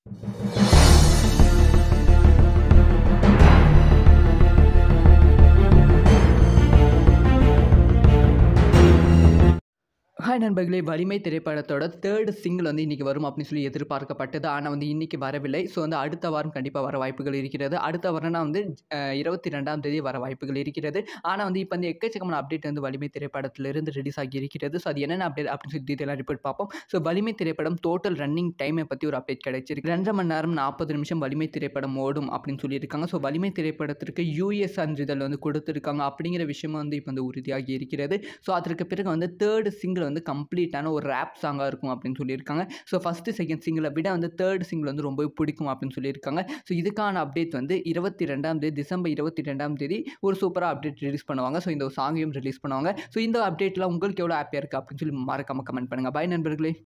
hi நண்பர்களே வலிமை திரைப்படத்தோட தேர்ட் சிங்கிள் வந்து இன்றைக்கி வரும் அப்படின்னு சொல்லி எதிர்பார்க்கப்பட்டது ஆனால் வந்து இன்றைக்கி வரவில்லை ஸோ வந்து அடுத்த வாரம் கண்டிப்பாக வர வாய்ப்புகள் இருக்கிறது அடுத்த வாரம்னா வந்து இருபத்தி ரெண்டாம் தேதி வர வாய்ப்புகள் இருக்கிறது ஆனால் வந்து இப்போ வந்து எக்கச்சக்கமான அப்டேட் வந்து வலிமை திரைப்படத்திலிருந்து ரிலீஸ் ஆகி இருக்கிறது ஸோ அது என்னென்ன அப்டேட் அப்படின்னு சொல்லி டீட்டெயிலாக ரிப்போர்ட் பார்ப்போம் ஸோ வலிமை திரைப்படம் டோட்டல் ரன்னிங் டைமை பற்றி ஒரு அப்டேட் கிடைச்சிருக்கு ரெண்டரை மணி நேரம் நாற்பது நிமிஷம் வலிமை திரைப்படம் ஓடும் அப்படின்னு சொல்லியிருக்காங்க ஸோ வலிமை திரைப்படத்திற்கு யூஎஸ் சான்றிதழ் வந்து கொடுத்துருக்காங்க அப்படிங்கிற விஷயம் வந்து இப்போ வந்து உறுதியாகி இருக்கிறது ஸோ அதற்கு பிறகு வந்து தேர்ட் சிங்கிள் வந்து கம்ப்ளீட்டான ஒரு ரேப் சாங்காக இருக்கும் அப்படின்னு சொல்லியிருக்காங்க ஸோ ஃபஸ்ட்டு செகண்ட் சிங்கிளை விட வந்து தேர்ட் சிங்கிள் வந்து ரொம்ப பிடிக்கும் அப்படின்னு சொல்லியிருக்காங்க ஸோ இதுக்கான அப்டேட் வந்து இருபத்தி ரெண்டாம் தேதி டிசம்பர் இருபத்தி ரெண்டாம் தேதி ஒரு சூப்பராக அப்டேட் ரிலீஸ் பண்ணுவாங்க ஸோ இந்த சாங்கையும் ரிலீஸ் பண்ணுவாங்க ஸோ இந்த அப்டேட்லாம் உங்களுக்கு எவ்வளோ ஹாப்பியாக இருக்குது அப்படின்னு சொல்லி மறக்காமல் கமெண்ட் பண்ணுங்கள் பை நண்பர்களே